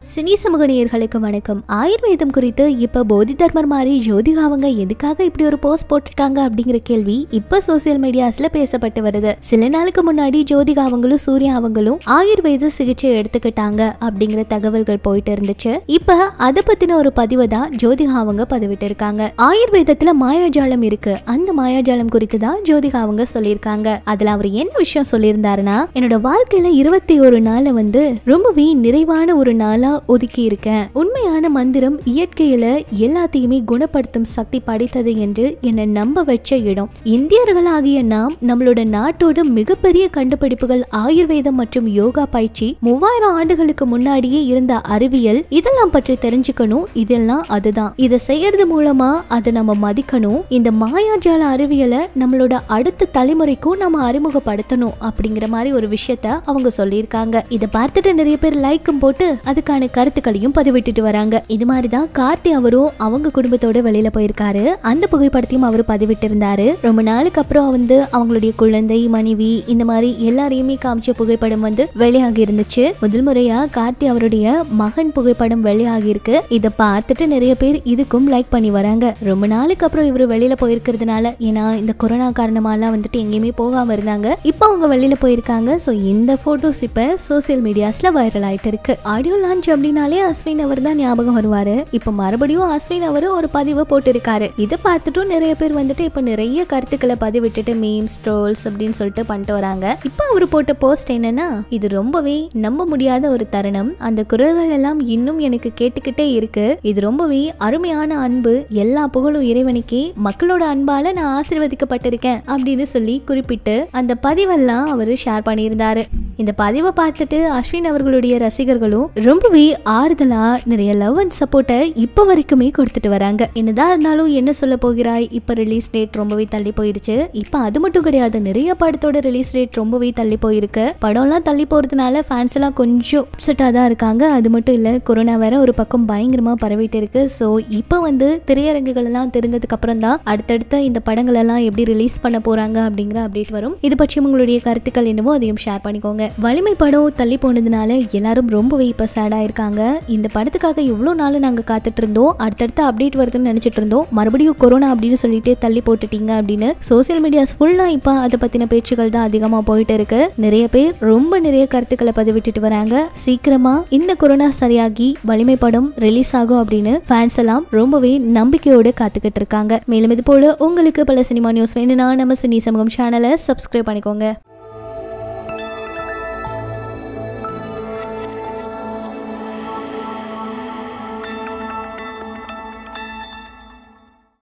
cine சமூக நேயர்களுக்கு வணக்கம் ஆயுர்வேதம் குறித்து இப்ப போதி தர்மர் மாதிரி ஜோதிகா அவங்க எதுக்காக இப்படி ஒரு போஸ்ட் போட்டிருக்காங்க அப்படிங்கிற கேள்வி இப்ப சோசியல் மீடியாஸ்ல பேசப்பட்டு வருது சில நாளுக்கு முன்னாடி ஜோதிகா அவங்களும் சூர்யா அவங்களும் ஆயுர்வேத சிகிச்சை எடுத்துக்கிட்டாங்க அப்படிங்கிற தகவல்கள் போயிட்டு இருந்துச்சு இப்ப அதை பத்தின ஒரு பதிவை தான் ஜோதிகா அவங்க பதிவிட்டு இருக்காங்க ஆயுர்வேதத்துல மாயாஜாலம் இருக்கு அந்த மாயாஜாலம் குறித்து தான் ஜோதிகா அவங்க சொல்லியிருக்காங்க அதுல அவர் என்ன விஷயம் சொல்லியிருந்தாருன்னா என்னோட வாழ்க்கையில இருபத்தி ஒரு நாளை வந்து ரொம்பவே நிறைவான ஒரு நாளா ஒதுக்கி இருக்கேன் உண்மையான மந்திரம் இயற்கையில எல்லாத்தையுமே குணப்படுத்தும் சக்தி படைத்தது என்று என்னை நம்ப வச்ச இடம் இந்தியர்களாகிய நாம் நம்மளோட நாட்டோட மிகப்பெரிய கண்டுபிடிப்புகள் ஆயுர்வேதம் மற்றும் யோகா பயிற்சி மூவாயிரம் ஆண்டுகளுக்கு முன்னாடியே இருந்த அறிவியல் இதெல்லாம் பற்றி தெரிஞ்சுக்கணும் இதெல்லாம் அதுதான் இதை செய்யறது மூலமா அதை நம்ம மதிக்கணும் இந்த மாயாஜால அறிவியலை நம்மளோட அடுத்த தலைமுறைக்கும் நம்ம அறிமுகப்படுத்தணும் அப்படிங்கிற மாதிரி ஒரு விஷயத்த அவங்க சொல்லியிருக்காங்க இதை பார்த்துட்டு நிறைய பேர் லைக்கும் போட்டு அதுக்கான கருத்துக்களையும் பதிவிட்டுட்டு வராங்க இது மாதிரி தான் கார்த்தி அவரும் அவங்க குடும்பத்தோட வெளியில போயிருக்காரு அந்த புகைப்படத்தையும் அவர் பதிவிட்டு இருந்தாரு ரொம்ப நாளுக்கு அப்புறம் வந்து அவங்களுடைய குழந்தை மனைவி இந்த மாதிரி எல்லாரையுமே காமிச்ச புகைப்படம் வந்து வெளியாகி இருந்துச்சு முதல் முறையா கார்த்தி அவருடைய மகன் புகைப்படம் வெளியாகி இருக்கு இதை பார்த்துட்டு நிறைய பேர் இதுக்கும் லைக் பண்ணி வராங்க ரொம்ப நாளுக்கு அப்புறம் இவர் வெளியில போயிருக்கிறதுனால ஏன்னா இந்த கொரோனா காரணமாலாம் வந்துட்டு எங்கேயுமே போகாம இருந்தாங்க இப்போ அவங்க வெளியில போயிருக்காங்க ஸோ இந்த போட்டோஸ் இப்போ சோசியல் மீடியாஸ்ல வைரல் ஆயிட்டு இருக்கு ஆடியோ லான்ச் அப்படின்னாலே அஸ்வின் அவர் தான் ஞாபகம் வருவாரு இப்போ மறுபடியும் அஸ்வின் அவர் ஒரு பதிவை போட்டிருக்காரு இதை பார்த்துட்டும் நிறைய பேர் வந்துட்டு இப்போ நிறைய கருத்துக்களை பதிவிட்டுட்டு மீம்ஸ் ட்ரோல்ஸ் அப்படின்னு சொல்லிட்டு பண்ணிட்டு வராங்க இப்போ அவர் போட்ட போஸ்ட் என்னன்னா இது ரொம்பவே நம்ப முடியாத ஒரு தருணம் அந்த குரல்கள் எல்லாம் இன்னும் எனக்கு கேட்டுக்கிட்டே இருக்கு இது ரொம்பவே அருமையான அன்பு எல்லா புகழும் இறைவனுக்கே மக்களோட அன்பால நான் ஆசீர்வதிக்கப்பட்டிருக்கேன் அப்படின்னு சொல்லி குறிப்பிட்டு அந்த பதிவெல்லாம் அவர் ஷேர் பண்ணியிருந்தாரு இந்த பதிவை பார்த்துட்டு அஸ்வின் அவர்களுடைய ரசிகர்களும் ரொம்பவே ஆறுதலா நிறைய லவ் அண்ட் சப்போர்ட்டை இப்போ வரைக்குமே கொடுத்துட்டு வராங்க என்னதான் இருந்தாலும் என்ன சொல்ல போகிறாய் இப்போ ரிலீஸ் டேட் ரொம்பவே தள்ளி போயிருச்சு இப்போ அது மட்டும் கிடையாது நிறைய படத்தோட ரிலீஸ் டேட் ரொம்பவே தள்ளி போயிருக்கு படம்லாம் தள்ளி போறதுனால ஃபேன்ஸ் எல்லாம் கொஞ்சம் அப்செட்டாக தான் இருக்காங்க அது மட்டும் இல்லை கொரோனா வேற ஒரு பக்கம் பயங்கரமா பரவிட்டு இருக்கு ஸோ இப்போ வந்து திரையரங்குகள் எல்லாம் தெரிந்ததுக்கு அப்புறம் தான் அடுத்தடுத்த இந்த படங்கள் எல்லாம் எப்படி ரிலீஸ் பண்ண போறாங்க அப்படிங்கிற அப்டேட் வரும் இது பற்றி உங்களுடைய கருத்துக்கள் என்னவோ அதையும் ஷேர் பண்ணிக்கோங்க வலிமை படம் தள்ளி போனதுனால எல்லாரும் ரொம்பவே இப்போ சேடாக இருக்காங்க இந்த படத்துக்காக இவ்வளோ நாள் நாங்கள் காத்துட்டு இருந்தோம் அடுத்தடுத்த அப்டேட் வருதுன்னு நினச்சிட்டு இருந்தோம் மறுபடியும் கொரோனா அப்படின்னு சொல்லிட்டு தள்ளி போட்டுட்டீங்க அப்படின்னு சோசியல் மீடியாஸ் ஃபுல்லாக இப்போ அதை பற்றின பேச்சுகள் தான் அதிகமாக போயிட்டு இருக்கு நிறைய பேர் ரொம்ப நிறைய கருத்துக்களை பதிவிட்டுட்டு வராங்க சீக்கிரமா இந்த கொரோனா சரியாகி வலிமை படம் ரிலீஸ் ஆகும் அப்படின்னு ஃபேன்ஸ் எல்லாம் ரொம்பவே நம்பிக்கையோடு காத்துக்கிட்டு இருக்காங்க மேலும் இது போல உங்களுக்கு பல சினிமா நியூஸ் வேணும்னா நம்ம சினி சமூகம் சேனலை சப்ஸ்கிரைப் பண்ணிக்கோங்க